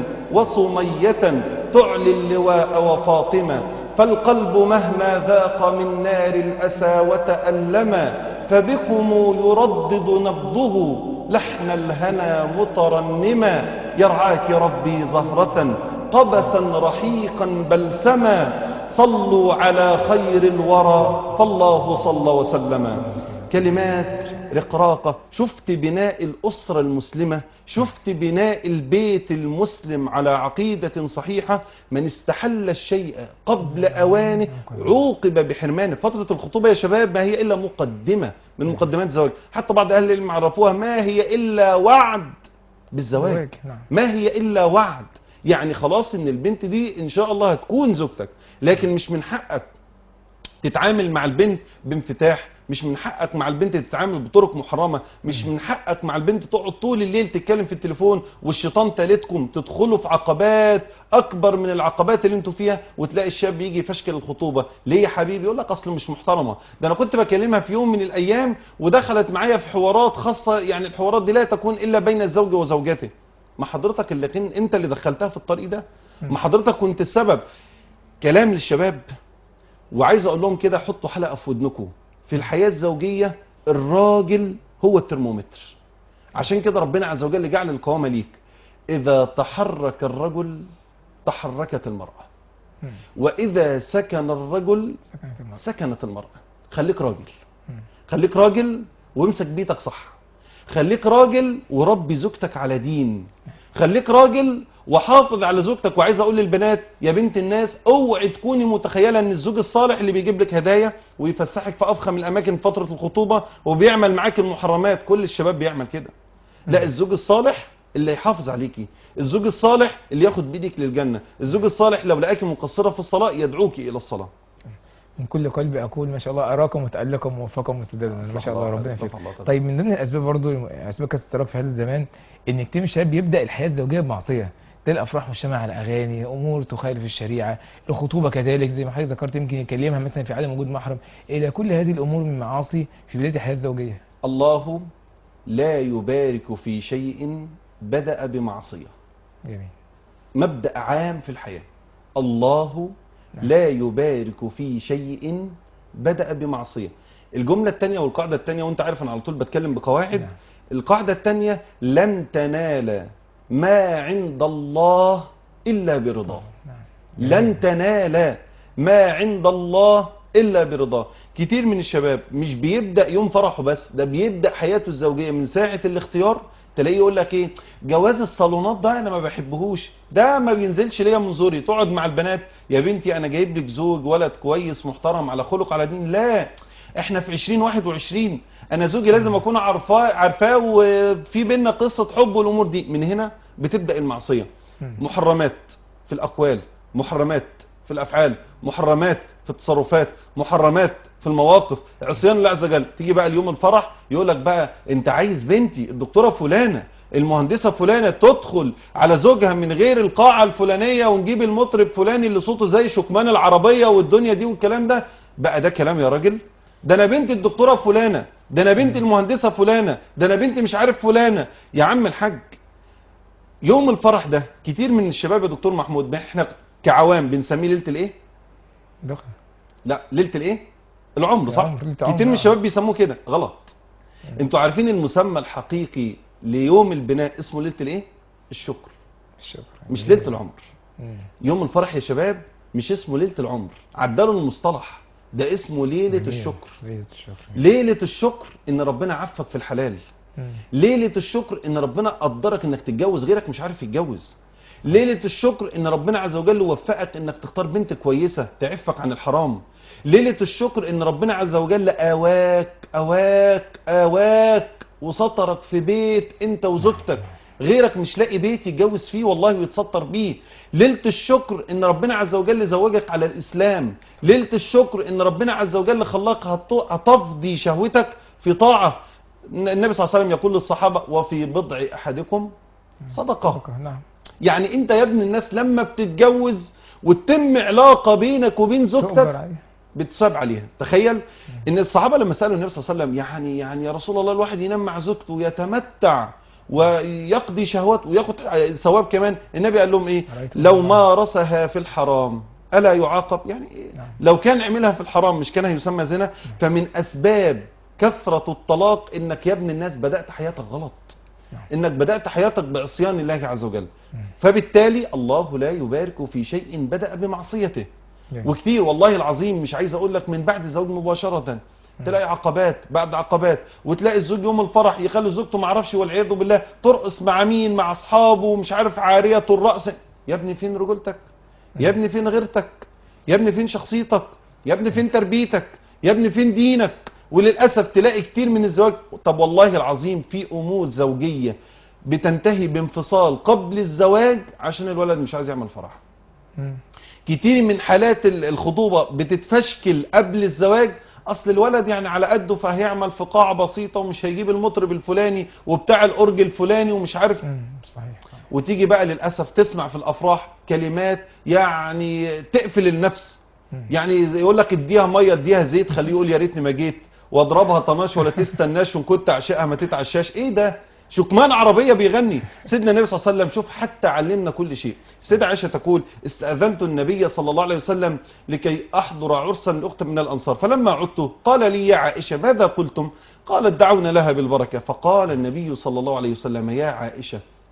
وصمية تعلي اللواء وفاطمة فالقلب مهما ذاق من نار الأسى وتألما فبكم يردد نبضه لحن الهنا مترنما يرعاك ربي زهرة قبسا رحيقا بلسما صلوا على خير الورى فالله صلى وسلم كلمات رقراقة شفت بناء الأسرة المسلمة شفت بناء البيت المسلم على عقيدة صحيحة من استحل الشيء قبل أوانه عوقب بحرمانه فترة الخطوبة يا شباب ما هي إلا مقدمة من مقدمات الزواج حتى بعض أهل العلم عرفوها ما هي إلا وعد بالزواج زواج، نعم. ما هي إلا وعد يعني خلاص إن البنت دي إن شاء الله هتكون زوجتك لكن مش من حقك تتعامل مع البنت بانفتاح مش من حقك مع البنت تتعامل بطرق محرمة مش من حقك مع البنت تقعد طول الليل تتكلم في التليفون والشيطان تالتكم تدخلوا في عقبات اكبر من العقبات اللي انتوا فيها وتلاقي الشاب يجي يفشكل الخطوبة ليه يا حبيبي يقول لك اصل مش محترمة ده انا كنت بكلمها في يوم من الايام ودخلت معايا في حوارات خاصة يعني الحوارات دي لا تكون الا بين الزوج وزوجته ما حضرتك اللي كن انت اللي دخلتها في الطريق ده ما حضرتك كنت السبب كلام للشباب وعايز اقول لهم كده حطوا حلقه في ودنكم في الحياه الزوجيه الراجل هو الترمومتر عشان كده ربنا عز وجل جعل القوامه ليك اذا تحرك الرجل تحركت المراه مم. واذا سكن الرجل سكنت المرأة سكنت المرأة خليك راجل مم. خليك راجل وامسك بيتك صح خليك راجل وربي زوجتك على دين خليك راجل وحافظ على زوجتك وعايز اقول للبنات يا بنت الناس اوعي تكوني متخيله ان الزوج الصالح اللي بيجيب لك هدايا ويفسحك في افخم الاماكن في فتره الخطوبه وبيعمل معاك المحرمات كل الشباب بيعمل كده لا الزوج الصالح اللي يحافظ عليكي الزوج الصالح اللي ياخد بيدك للجنه الزوج الصالح لو لقاكي مقصره في الصلاه يدعوك الى الصلاه من كل قلبي اقول ما شاء الله اراكم متالقا موفقا مسددا ما شاء الله ربنا يفيد الله طبعا. طيب من ضمن الاسباب برضو اسباب كسر الطلاق في هذا الزمان ان كتير من الشباب بيبدا الحياه الزوجيه بمعصيه تلاقي الافراح مجتمع على اغاني امور تخالف الشريعه الخطوبه كذلك زي ما حضرتك ذكرت يمكن يكلمها مثلا في عدم وجود محرم الى كل هذه الامور من معاصي في بدايه الحياه الزوجيه الله لا يبارك في شيء بدأ بمعصية جميل مبدأ عام في الحياة الله لا يبارك في شيء بدأ بمعصية الجملة التانية والقاعدة التانية وانت عارف انا على طول بتكلم بقواعد نعم. القاعدة التانية لن تنال ما عند الله إلا برضاه نعم لن تنال ما عند الله الا برضاه كتير من الشباب مش بيبدا يوم فرحه بس ده بيبدا حياته الزوجيه من ساعه الاختيار تلاقيه يقول لك ايه جواز الصالونات ده انا ما بحبهوش ده ما بينزلش ليا من زوري تقعد مع البنات يا بنتي انا جايب لك زوج ولد كويس محترم على خلق على دين لا احنا في 2021 انا زوجي لازم اكون عارفاه عارفاه وفي بينا قصه حب والامور دي من هنا بتبدا المعصيه مم. محرمات في الأقوال محرمات في الأفعال محرمات في التصرفات محرمات في المواقف عصيان الله عز وجل تيجي بقى اليوم الفرح يقول لك بقى انت عايز بنتي الدكتورة فلانة المهندسة فلانة تدخل على زوجها من غير القاعة الفلانية ونجيب المطرب فلاني اللي صوته زي شكمان العربية والدنيا دي والكلام ده بقى ده كلام يا راجل ده انا بنت الدكتورة فلانة ده انا بنت المهندسة فلانة ده انا بنت مش عارف فلانة يا عم الحاج يوم الفرح ده كتير من الشباب يا دكتور محمود احنا كعوام بنسميه ليله الايه دخل لا ليله الايه العمر صح العمر، ليلة عمر، كتير من آه. الشباب بيسموه كده غلط انتوا عارفين المسمى الحقيقي ليوم البناء اسمه ليله الايه الشكر الشكر مش ليله العمر مم. يوم الفرح يا شباب مش اسمه ليله العمر عدلوا المصطلح ده اسمه ليله جميل. الشكر ليله الشكر ليله الشكر ان ربنا عفك في الحلال مم. ليلة الشكر ان ربنا قدرك انك تتجوز غيرك مش عارف يتجوز ليلة الشكر ان ربنا عز وجل وفقك انك تختار بنت كويسة تعفك عن الحرام ليلة الشكر ان ربنا عز وجل اواك اواك اواك وسطرك في بيت انت وزوجتك غيرك مش لاقي بيت يتجوز فيه والله ويتستر بيه ليلة الشكر ان ربنا عز وجل زوجك على الاسلام ليلة الشكر ان ربنا عز وجل خلاك هت- هتفضي شهوتك في طاعة النبي صلى الله عليه وسلم يقول للصحابة وفي بضع احدكم صدقة نعم يعني انت يا ابن الناس لما بتتجوز وتتم علاقة بينك وبين تؤجر زوجتك عليه بتساب عليها تخيل ان الصحابة لما سألوا النبي صلى الله عليه وسلم يعني يعني يا رسول الله الواحد ينام مع زوجته ويتمتع ويقضي شهوات وياخد ثواب كمان النبي قال لهم ايه رأيت لو الله. مارسها في الحرام الا يعاقب يعني إيه؟ نعم. لو كان عملها في الحرام مش كان هيسمى زنا فمن اسباب كثرة الطلاق انك يا ابن الناس بدأت حياتك غلط نعم. انك بدأت حياتك بعصيان الله عز وجل مم. فبالتالي الله لا يبارك في شيء بدأ بمعصيته جميل. وكتير والله العظيم مش عايز اقول لك من بعد الزواج مباشرة تلاقي عقبات بعد عقبات وتلاقي الزوج يوم الفرح يخلي زوجته ما اعرفش والعياذ بالله ترقص مع مين مع اصحابه ومش عارف عارية الرأس يا ابني فين رجولتك يا ابني فين غيرتك يا ابني فين شخصيتك يا ابني فين تربيتك يا ابني فين دينك وللاسف تلاقي كتير من الزواج طب والله العظيم في امور زوجيه بتنتهي بانفصال قبل الزواج عشان الولد مش عايز يعمل فرح مم. كتير من حالات ال- الخطوبه بتتفشكل قبل الزواج اصل الولد يعني على قده فهيعمل في قاعه بسيطه ومش هيجيب المطرب الفلاني وبتاع الاورج الفلاني ومش عارف مم. صحيح وتيجي بقى للاسف تسمع في الافراح كلمات يعني تقفل النفس مم. يعني يقول لك اديها ميه اديها زيت خليه يقول يا ريتني ما جيت واضربها طناش ولا تستناش وان كنت عشقها ما تتعشاش ايه ده شكمان عربية بيغني سيدنا النبي صلى الله عليه وسلم شوف حتى علمنا كل شيء سيدة عائشة تقول استأذنت النبي صلى الله عليه وسلم لكي أحضر عرسا لأخت من الأنصار فلما عدت قال لي يا عائشة ماذا قلتم قالت دعونا لها بالبركة فقال النبي صلى الله عليه وسلم يا عائشة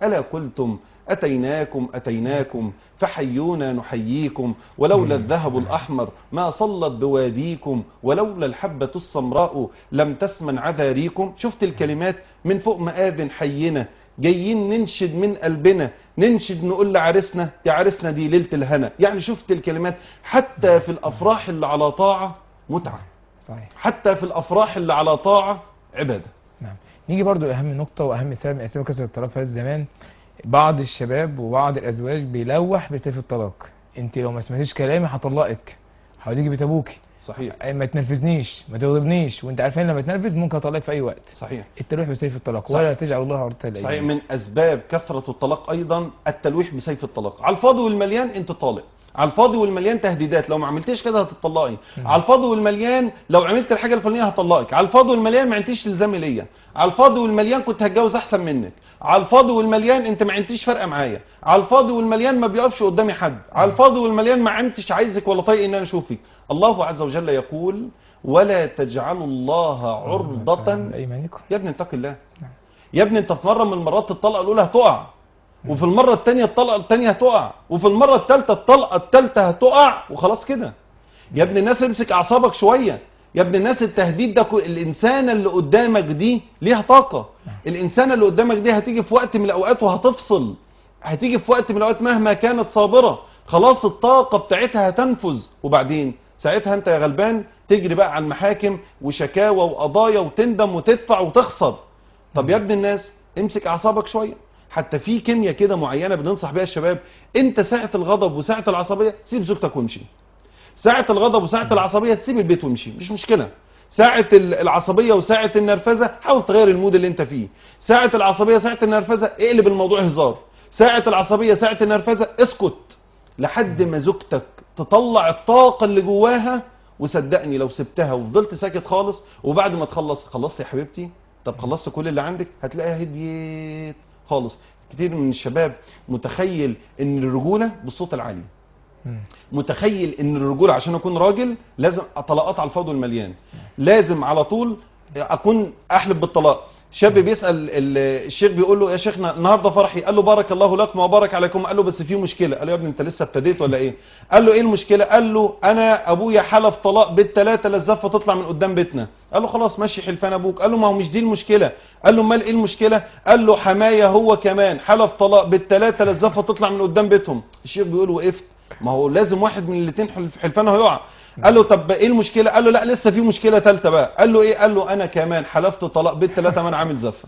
ألا قلتم أتيناكم أتيناكم فحيونا نحييكم ولولا الذهب الأحمر ما صلت بواديكم ولولا الحبة السمراء لم تسمن عذاريكم شفت الكلمات من فوق مآذن حينا جايين ننشد من قلبنا ننشد نقول لعرسنا يا عرسنا دي ليلة الهنا يعني شفت الكلمات حتى في الأفراح اللي على طاعة متعة صحيح حتى في الأفراح اللي على طاعة عبادة نعم نيجي برضو لأهم نقطة وأهم سبب من أسباب كثرة الطلاق في هذا الزمان بعض الشباب وبعض الأزواج بيلوح بسيف الطلاق أنت لو ما سمعتيش كلامي هطلقك هوديكي بيت أبوكي صحيح أي ما تنرفزنيش ما تغضبنيش وأنت عارفين لما تنرفز ممكن أطلقك في أي وقت صحيح التلويح بسيف الطلاق صحيح. ولا تجعل الله عرضة صحيح الأيمان من اسباب كثره الطلاق ايضا التلويح بسيف الطلاق على الفاضي والمليان انت طالق على الفاضي والمليان تهديدات لو ما عملتيش كده هتطلقي على الفاضي والمليان لو عملت الحاجه الفلانيه هطلقك على الفاضي والمليان ما عنديش الزام ليا على الفاضي والمليان كنت هتجوز احسن منك على الفاضي والمليان انت ما عنديش فارقه معايا على الفاضي والمليان ما بيقفش قدامي حد على الفاضي والمليان ما عندش عايزك ولا طايق ان انا اشوفك الله عز وجل يقول ولا تجعلوا الله عرضة أيمانكم يا ابني اتق الله يا ابني انت في مره من المرات الطلقه الاولى هتقع وفي المره الثانيه الطلقه الثانيه هتقع وفي المره الثالثه الطلقه الثالثه هتقع وخلاص كده يا ابن الناس امسك اعصابك شويه يا ابن الناس التهديد ده كو- الانسانه اللي قدامك دي ليها طاقه الانسانه اللي قدامك دي هتيجي في وقت من الاوقات وهتفصل هتيجي في وقت من الاوقات مهما كانت صابره خلاص الطاقه بتاعتها هتنفذ وبعدين ساعتها انت يا غلبان تجري بقى على المحاكم وشكاوى وقضايا وتندم وتدفع وتخسر طب يا ابن الناس امسك اعصابك شويه حتى في كيمياء كده معينه بننصح بيها الشباب انت ساعه الغضب وساعه العصبيه سيب زوجتك وامشي ساعه الغضب وساعه العصبيه تسيب البيت وامشي مش مشكله ساعة ال- العصبية وساعة النرفزة حاول تغير المود اللي انت فيه ساعة العصبية ساعة النرفزة اقلب الموضوع هزار ساعة العصبية ساعة النرفزة اسكت لحد ما زوجتك تطلع الطاقة اللي جواها وصدقني لو سبتها وفضلت ساكت خالص وبعد ما تخلص خلصت يا حبيبتي طب خلصت كل اللي عندك هتلاقيها هديت خالص كتير من الشباب متخيل ان الرجولة بالصوت العالي مم. متخيل ان الرجوله عشان اكون راجل لازم طلقات على الفاضي والمليان لازم على طول اكون احلف بالطلاق شاب بيسال ال- الشيخ بيقول له يا شيخنا النهارده فرحي قال له بارك الله لكم وبارك عليكم قال له بس في مشكله قال له يا ابني انت لسه ابتديت ولا ايه قال له ايه المشكله قال له انا ابويا حلف طلاق بالثلاثه لا الزفه تطلع من قدام بيتنا قال له خلاص ماشي حلفان ابوك قال له ما هو مش دي المشكله قال له امال ايه المشكله قال له حمايه هو كمان حلف طلاق بالثلاثه لا الزفه تطلع من قدام بيتهم الشيخ بيقول وقفت ما هو لازم واحد من الاثنين حلف- حلفانه هيقع قال له طب ايه المشكله قال له لا لسه في مشكله ثالثه بقى قال له ايه قال له انا كمان حلفت طلاق بالثلاثه ما انا عامل زفه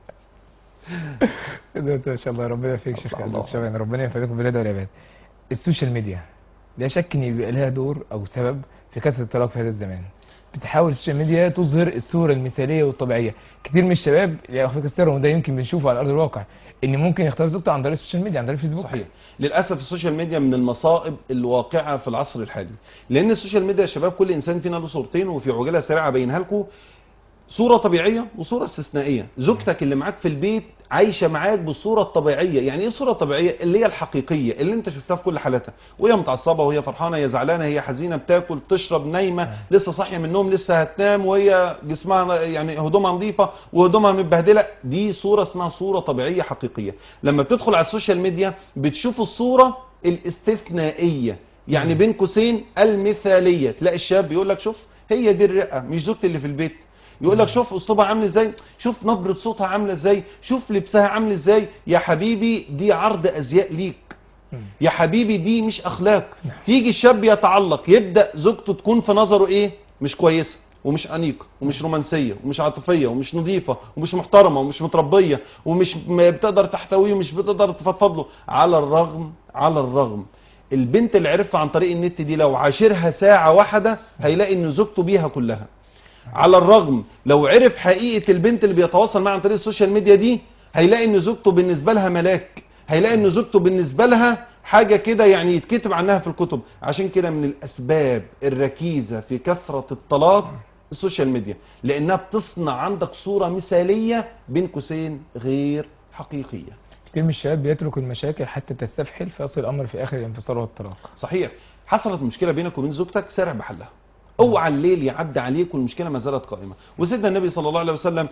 ده ما شاء الله ربنا يفيك شيخ الله. خالد شباب ربنا يفيك بالهدى والعباد السوشيال ميديا لا شك ان يبقى لها دور او سبب في كثره الطلاق في هذا الزمان بتحاول السوشيال ميديا تظهر الصوره المثاليه والطبيعيه كتير من الشباب يا اخوك السر وده يمكن بنشوفه على ارض الواقع ان ممكن يختار زوجته عن طريق السوشيال ميديا عن طريق الفيسبوك صحيح للاسف السوشيال ميديا من المصائب الواقعه في العصر الحالي لان السوشيال ميديا يا شباب كل انسان فينا له صورتين وفي عجاله سريعه ابينها لكم صوره طبيعيه وصوره استثنائيه زوجتك اللي معاك في البيت عايشه معاك بالصوره الطبيعيه يعني ايه الصوره الطبيعيه اللي هي الحقيقيه اللي انت شفتها في كل حالاتها وهي متعصبه وهي فرحانه هي زعلانه هي حزينه بتاكل تشرب نايمه لسه صاحيه من النوم لسه هتنام وهي جسمها يعني هدومها نظيفه وهدومها متبهدله دي صوره اسمها صوره طبيعيه حقيقيه لما بتدخل على السوشيال ميديا بتشوف الصوره الاستثنائيه يعني بين قوسين المثاليه تلاقي الشاب بيقول لك شوف هي دي الرئه مش زوجتي اللي في البيت يقول لك شوف اسلوبها عامل ازاي شوف نبره صوتها عامله ازاي شوف لبسها عامل ازاي يا حبيبي دي عرض ازياء ليك يا حبيبي دي مش اخلاق تيجي الشاب يتعلق يبدا زوجته تكون في نظره ايه مش كويسه ومش انيقه ومش رومانسيه ومش عاطفيه ومش نظيفه ومش محترمه ومش متربيه ومش م- بتقدر تحتويه ومش بتقدر تفضفض له على الرغم على الرغم البنت اللي عرفها عن طريق النت دي لو عاشرها ساعه واحده هيلاقي ان زوجته بيها كلها على الرغم لو عرف حقيقة البنت اللي بيتواصل معها عن طريق السوشيال ميديا دي هيلاقي ان زوجته بالنسبة لها ملاك هيلاقي ان زوجته بالنسبة لها حاجة كده يعني يتكتب عنها في الكتب عشان كده من الاسباب الركيزة في كثرة الطلاق السوشيال ميديا لانها بتصنع عندك صورة مثالية بين قوسين غير حقيقية كتير من الشباب بيترك المشاكل حتى تستفحل فيصل الامر في اخر الانفصال والطلاق صحيح حصلت مشكله بينك وبين زوجتك سارع بحلها اوعى الليل يعدي عليك والمشكله ما زالت قائمه وسيدنا النبي صلى الله عليه وسلم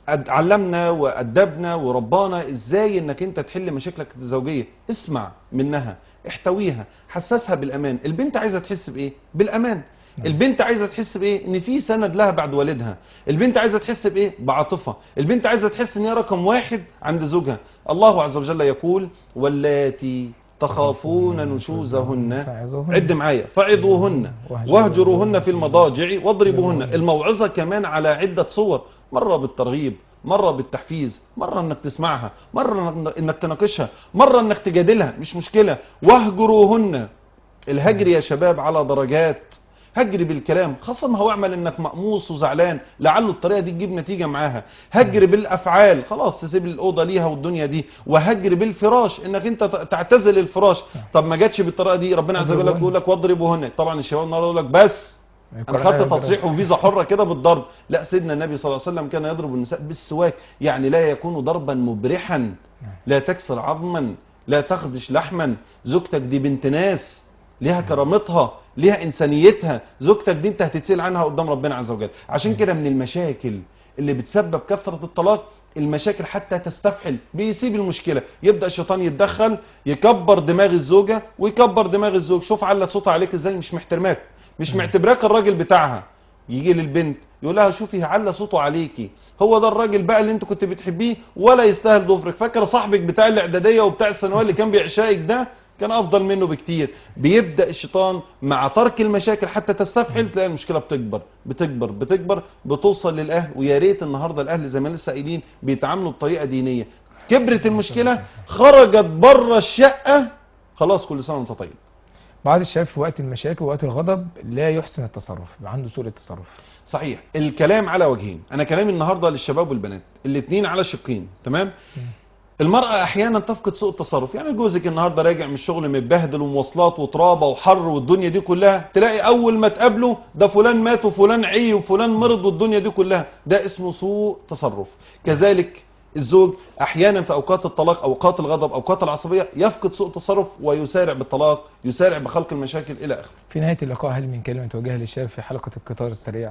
أد- علمنا وأدبنا وربانا ازاي انك انت تحل مشاكلك الزوجية اسمع منها احتويها حسسها بالامان البنت عايزة تحس بايه بالامان البنت عايزة تحس بايه ان في سند لها بعد والدها البنت عايزة تحس بايه بعاطفة البنت عايزة تحس ان هي رقم واحد عند زوجها الله عز وجل يقول واللاتي تخافون نشوزهن فعظوهن. عد معايا فعظوهن واهجروهن في المضاجع واضربوهن الموعظة كمان على عدة صور مرة بالترغيب مرة بالتحفيز مرة انك تسمعها مرة انك تناقشها مرة انك تجادلها مش مشكلة واهجروهن الهجر يا شباب على درجات هجر بالكلام خصمها واعمل انك مقموص وزعلان لعله الطريقه دي تجيب نتيجه معاها هجر بالافعال خلاص تسيب الاوضه ليها والدنيا دي وهجر بالفراش انك انت ت- تعتزل الفراش طب ما جاتش بالطريقه دي ربنا عز وجل اضربوهن. بيقول لك واضربوهن طبعا الشباب النهارده يقول لك بس انا خدت تصريح وفيزا حره كده بالضرب لا سيدنا النبي صلى الله عليه وسلم كان يضرب النساء بالسواك يعني لا يكون ضربا مبرحا لا تكسر عظما لا تخدش لحما زوجتك دي بنت ناس ليها كرامتها ليها انسانيتها زوجتك دي انت هتتسال عنها قدام ربنا عز وجل عشان كده من المشاكل اللي بتسبب كثره الطلاق المشاكل حتى تستفحل بيسيب المشكله يبدا الشيطان يتدخل يكبر دماغ الزوجه ويكبر دماغ الزوج شوف علت صوتها عليك ازاي مش محترماك مش معتبراك الراجل بتاعها يجي للبنت يقول لها شوفي على صوته عليكي هو ده الراجل بقى اللي انت كنت بتحبيه ولا يستاهل ضفرك فاكر صاحبك بتاع الاعداديه وبتاع الثانويه اللي كان بيعشقك ده كان افضل منه بكتير بيبدا الشيطان مع ترك المشاكل حتى تستفحل تلاقي المشكله بتكبر بتكبر بتكبر بتوصل للاهل ويا ريت النهارده الاهل زي ما لسه قايلين بيتعاملوا بطريقه دينيه كبرت المشكله خرجت بره الشقه خلاص كل سنه وانت طيب بعض الشباب في وقت المشاكل ووقت الغضب لا يحسن التصرف يبقى عنده سوء التصرف صحيح الكلام على وجهين انا كلامي النهارده للشباب والبنات الاثنين على شقين تمام المرأة احيانا تفقد سوء التصرف يعني جوزك النهارده راجع من الشغل متبهدل ومواصلات وترابه وحر والدنيا دي كلها تلاقي اول ما تقابله ده فلان مات وفلان عي وفلان مرض والدنيا دي كلها ده اسمه سوء تصرف كذلك الزوج احيانا في اوقات الطلاق اوقات الغضب اوقات العصبيه يفقد سوء التصرف ويسارع بالطلاق يسارع بخلق المشاكل الى اخره في نهاية اللقاء هل من كلمة توجهها للشباب في حلقة القطار السريع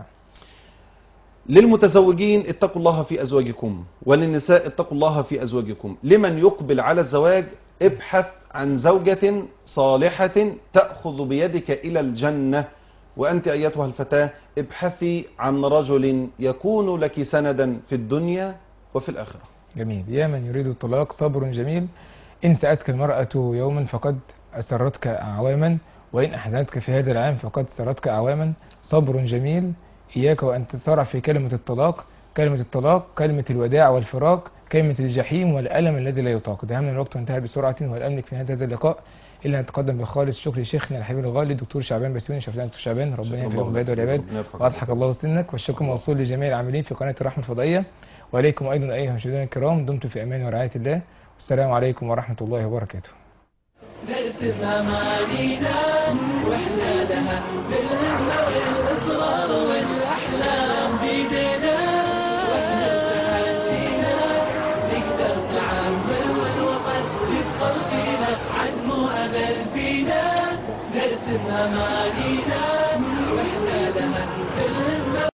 للمتزوجين اتقوا الله في أزواجكم وللنساء اتقوا الله في أزواجكم لمن يقبل على الزواج ابحث عن زوجة صالحة تأخذ بيدك إلى الجنة وأنت أيتها الفتاة ابحثي عن رجل يكون لك سندا في الدنيا وفي الآخرة جميل يا من يريد الطلاق صبر جميل إن سأتك المرأة يوما فقد أسرتك أعواما وإن أحزنتك في هذا العام فقد سرتك أعواما صبر جميل إياك وأن تسارع في كلمة الطلاق كلمة الطلاق كلمة الوداع والفراق كلمة الجحيم والألم الذي لا يطاق دهمنا الوقت وانتهى بسرعة والأملك في هذا اللقاء إلا نتقدم بخالص شكر لشيخنا الحبيب الغالي دكتور شعبان بسيوني شفنا دكتور شعبان ربنا ينفع العباد والعباد ربنا يرفع وأضحك الله سنك والشكر موصول لجميع العاملين في قناة الرحمة الفضائية وإليكم أيضا أيها المشاهدين الكرام دمتم في أمان ورعاية الله والسلام عليكم ورحمة الله وبركاته نرسم أمانينا وإحنا لها بالهمة والإصرار والأحلام بيدنا وإحنا بتحدينا نقدر نعمر والوطن يدخل فينا عزم وأمل فينا نرسم أمانينا وإحنا لها بالهمة